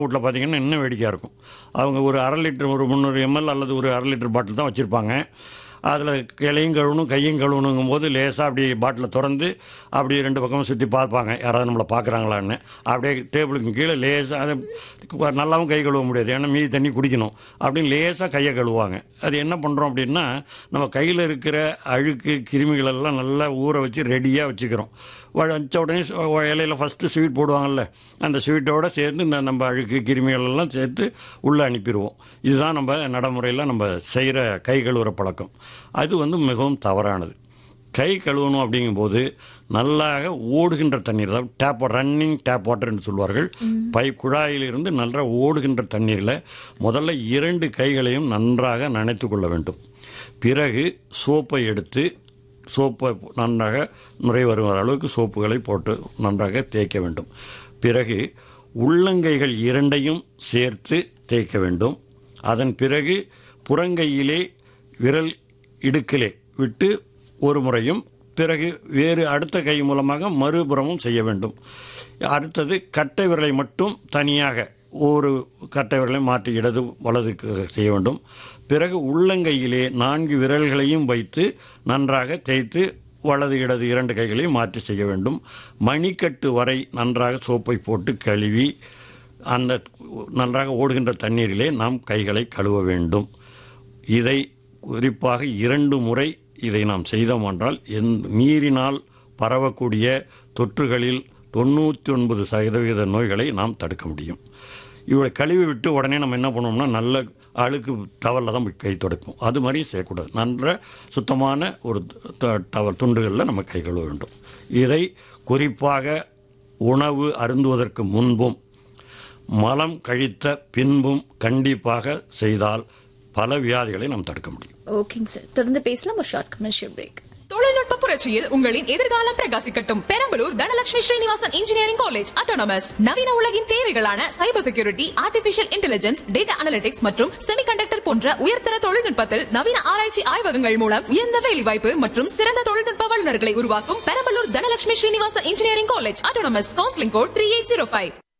வீட்டில் பார்த்தீங்கன்னா இன்னும் வேடிக்கையாக இருக்கும் அவங்க ஒரு அரை லிட்டர் ஒரு முந்நூறு எம்எல் அல்லது ஒரு அரை லிட்டர் பாட்டில் தான் வச்சுருப்பாங்க அதில் கிளையும் கழுவணும் கையும் கழுவணுங்கும் போது லேசாக அப்படி பாட்டிலை திறந்து அப்படி ரெண்டு பக்கமும் சுற்றி பார்ப்பாங்க யாராவது நம்மளை பார்க்குறாங்களான்னு அப்படியே டேபிளுக்கு கீழே லேசாக அது நல்லாவும் கை கழுவ முடியாது ஏன்னா மீதி தண்ணி குடிக்கணும் அப்படின்னு லேசாக கையை கழுவுவாங்க அது என்ன பண்ணுறோம் அப்படின்னா நம்ம கையில் இருக்கிற அழுக்கு கிருமிகள் எல்லாம் நல்லா ஊற வச்சு ரெடியாக வச்சுக்கிறோம் வ- வச்ச உடனே சு- வ- இலையில ஃபஸ்ட்டு ஸ்வீட் போடுவாங்கல்ல அந்த ஸ்வீட்டோட சேர்த்து இந்த நம்ம அழுக்கு கிருமிகள் எல்லாம் சேர்த்து உள்ளே அனுப்பிடுவோம் இதுதான் நம்ம நடைமுறையில் நம்ம செய்கிற கை கழுவுற பழக்கம் அது வந்து மிகவும் தவறானது கை கழுவணும் அப்படிங்கும்போது நல்லாக ஓடுகின்ற தண்ணீர் அதாவது டேப் ரன்னிங் டேப் வாட்டர் என்று சொல்வார்கள் பைப் குழாயிலிருந்து நல்லா ஓடுகின்ற தண்ணீரில் முதல்ல இரண்டு கைகளையும் நன்றாக நனைத்து கொள்ள வேண்டும் பிறகு சோப்பை எடுத்து சோப்பை நன்றாக நுரை வருகிற அளவுக்கு சோப்புகளை போட்டு நன்றாக தேய்க்க வேண்டும் பிறகு உள்ளங்கைகள் இரண்டையும் சேர்த்து தேய்க்க வேண்டும் அதன் பிறகு புறங்கையிலே விரல் இடுக்கிலே விட்டு ஒரு முறையும் பிறகு வேறு அடுத்த கை மூலமாக மறுபுறமும் செய்ய வேண்டும் அடுத்தது கட்டை விரலை மட்டும் தனியாக ஒரு கட்டை விரலை மாற்றி இடது வலதுக்கு செய்ய வேண்டும் பிறகு உள்ளங்கையிலே நான்கு விரல்களையும் வைத்து நன்றாக தேய்த்து வலது இடது இரண்டு கைகளையும் மாற்றி செய்ய வேண்டும் மணிக்கட்டு வரை நன்றாக சோப்பை போட்டு கழுவி அந்த நன்றாக ஓடுகின்ற தண்ணீரிலே நாம் கைகளை கழுவ வேண்டும் இதை குறிப்பாக இரண்டு முறை இதை நாம் செய்தோம் என்றால் எந் நீரினால் பரவக்கூடிய தொற்றுகளில் தொண்ணூற்றி ஒன்பது சதவீத நோய்களை நாம் தடுக்க முடியும் இவளை கழுவி விட்டு உடனே நம்ம என்ன பண்ணுவோம்னா நல்ல அழுக்கு டவலில் தான் போய் கை துடைப்போம் அது மாதிரி செய்யக்கூடாது நன்ற சுத்தமான ஒரு த- டவல் துண்டுகளில் நம்ம கை கழுவ வேண்டும் இதை குறிப்பாக உணவு அருந்துவதற்கு முன்பும் மலம் கழித்த பின்பும் கண்டிப்பாக செய்தால் பல வியாதிகளை நாம் தடுக்க முடியும் ஓகேங்க சார் தொடர்ந்து பேசலாம் ஒரு ஷார்ட் கமர்ஷியல் பிரேக் தொழில்நுட்ப புரட்சியில் உங்களின் எதிர்காலம் பிரகாசிக்கட்டும் Perambalur Dhanalakshmi Srinivasan engineering college autonomous நவீன உலகின் தேவைகளான cyber security artificial intelligence data analytics மற்றும் செமிகண்டக்டர் போன்ற உயர்தர தொழில்நுட்பத்தில் நவீன ஆராய்ச்சி ஆய்வகங்கள் மூலம் உயர்ந்த வேலைவாய்ப்பு மற்றும் சிறந்த தொழில்நுட்ப வல்லுநர்களை உருவாக்கும் Perambalur Dhanalakshmi Srinivasan engineering college autonomous counselling code three eight zero five